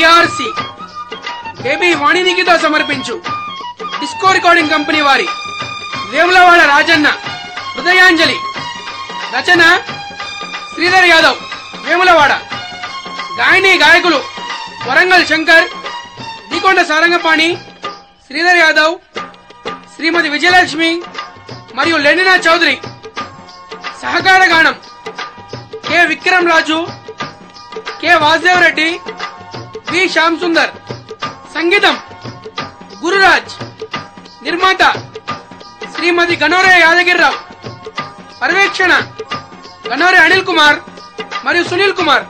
DRC baby వాణినికితో సమర్పించు disco recording company వారి వేములవాడ రాజన్న హృదయాంజలి రచన శ్రీధర్ యాదవ్ వేములవాడ గాయని గాయకులు వరంగల్ శంకర్ దీకొండ సారంగపాణి శ్రీధర్ యాదవ్ శ్రీమతి విజయలక్ష్మి మరియు లెనినా చౌదరి సహకార గానం K Vikram Raju K Vasudev Reddy V Shyam Sundar సంగీతం గురురాజ్ నిర్మాత శ్రీమతి గనోరే యాదగిరిరావు పర్యవేక్షణ గనోరే అనిల్ కుమార్ మరియు సునీల్ కుమార్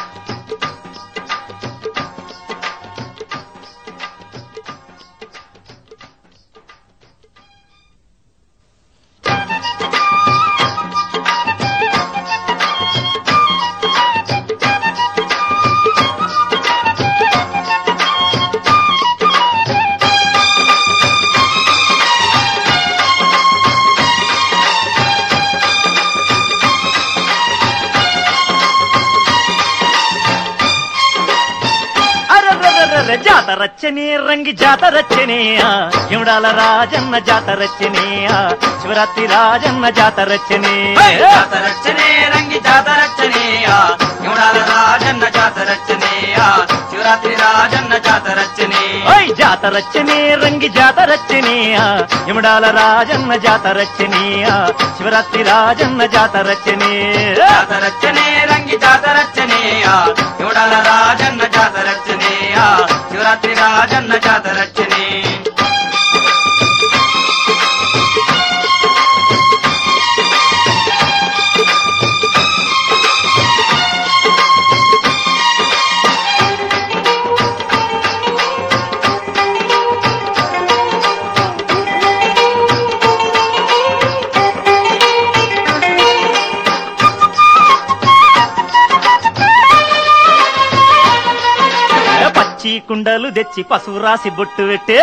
అరరరరర జాతరచ్చనే రంగి జాతరచ్చనే ఎముడాల రాజన్న జాతరచ్చనే శివరాత్రి రాజన్న జాతరచ్చనే జాతరచ్చనే రంగి జాతరచ్చనేయా యముడాల రాజన్న జాతరచ్చనేయా శివరాత్రి రాజన్న జాతరచ్చనే ఓయ్ జాతరచ్చనే రంగి జాతరచ్చనే ఎముడాల రాజన్న జాతరచ్చనే శివరాత్రి రాజన్న జాతరచ్చనే జాతరచ్చనే రంగి జాతరచ్చనేయా యముడాల రాజన్న జాతరచ్చనేయా శివరాత్రి రాజన్న జాతరచ్చనే పచ్చి కుండలు తెచ్చి పసుపు రాసి బొట్టు పెట్టే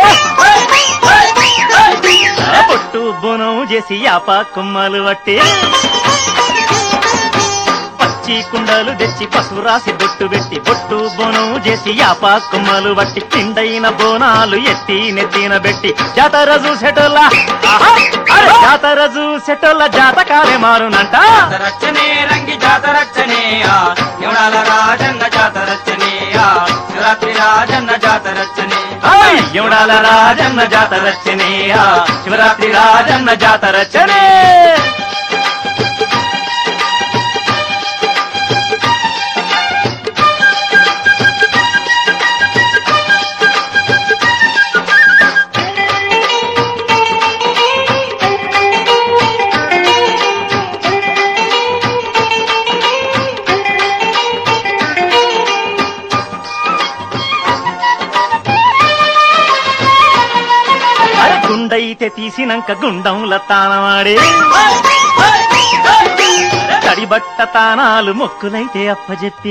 బొట్టు బోనం చేసి యాప కొమ్మలు పట్టి పచ్చి కుండలు తెచ్చి పసుపు రాసి బొట్టు పెట్టి బొట్టు బోనం చేసి యాప కొమ్మలు పట్టి పిండైన బోనాలు ఎత్తి నెత్తిన పెట్టి జాతర చూసేటోళ్ళ ఆహా! అరే జాతర చూసేటోళ్ళ జాతకాలే మారునంట జాతరచ్చనే రంగి జాతరచ్చనేయా యముడాల రాజన్న జాతరచ్చనేయా శివరాత్రి రాజన్న జాతరచ్చనే ఆయ్! యముడాల రాజన్న జాతరచ్చనే శివరాత్రి రాజన్న జాతరచ్చనే అరే గుండైతే తీసినాక గుండంల తానమాడే తడిబట్ట తానాలు మొక్కులైతే అప్పజెప్పి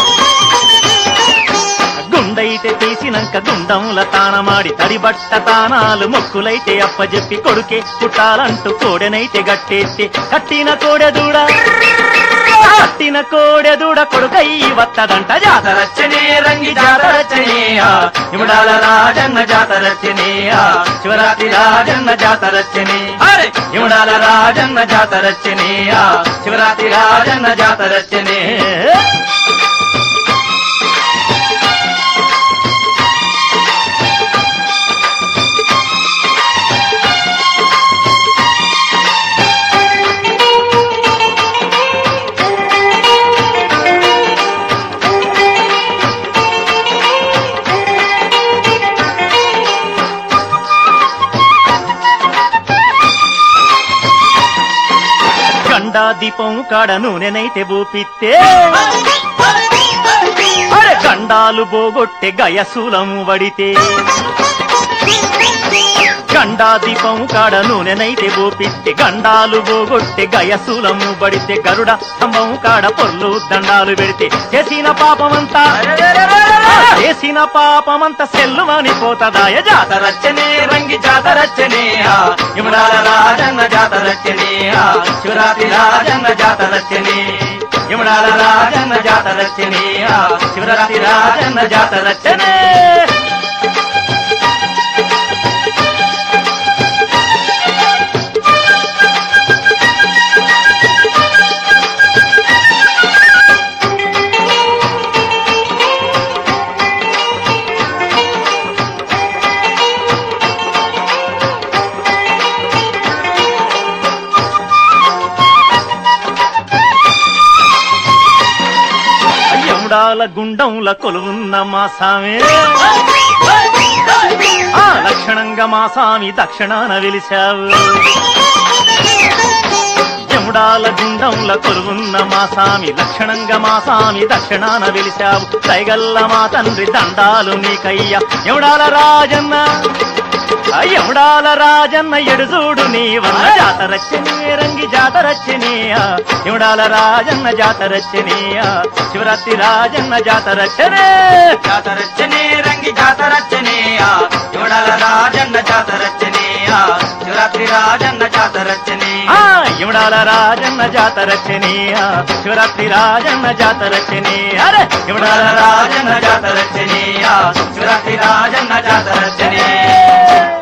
గుండైతే తీసినాక గుండంల తానమాడి తడిబట్ట తానాలు మొక్కులైతే అప్పజెప్పి కొడుకే పుట్టాలంటూ కోడెనైతే గట్టేస్తే కట్టిన కోడెదూడ కట్టిన కోడెదూడ కొడుకై వత్తదంట జాతర జాతరచ్చనే రంగి జాతరచ్చనేయా ఇముడాల రాజన్న జాతరచ్చనేయా శివరాత్రి రాజన్న జాతరచ్చనే అరే ఇముడాల రాజన్న జాతరచ్చనేయా శివరాత్రి రాజన్న జాతరచ్చనే గండా దీపం కాడ నూనెనైతే బూపిస్తే అరే గండాలు బోగొట్టె గయసూలము వడితే గండా దీపం కాడ నూనెనైతే బోపిస్తే గండాలు బోగొట్టె గయసూలము బడితే గరుడ స్తంభం కాడ పొర్లు దండాలు పెడితే చేసిన పాపమంతా ఆ, చేసిన పాపమంతా సెల్లుమని పోతదాయ జాతరచ్చనే రంగి జాతరచ్చనేయా ఇమరాల రాజన్న జాతరచ్చనేయా శివరాత్రి రాజన్న జాతరచ్చనే యముడాల రాజన్న జాతరచ్చనే ఆ శివరాత్రి రాజన్న జాతరచ్చనే యముడాల గుండంల కొలువున్న మా సామి ఆ లక్షణంగా మా సామి దక్షిణాన వెలిశావు యముడాల గుండంల కొలువున్న మా సామి లక్షణంగా మా సామి దక్షిణాన వెలిశావు దైగల్ల మా తండ్రి దండాలు నీకయ్య యముడాల రాజన్న ఆ యముడాల రాజన్న ఎడుజూడు నీవన్న జాతరచ్చనే రంగి జాతరచ్చనేయా యముడాల రాజన్న జాతరచ్చనేయా శివరాత్రి రాజన్న జాతరచ్చనే జాతరచ్చనే రంగి జాతరచ్చనేయా యువడాల రాజన్న జాతరచ్చనేయా శివరాత్రి రాజన్న జాతరచ్చనే ఆ యముడాల రాజన్న జాతరచ్చనేయా శివరాత్రి రాజన్న జాతరచ్చనే అరే యముడాల రాజన్న జాతరచ్చనేయా శివరాత్రి రాజన్న జాతరచ్చనే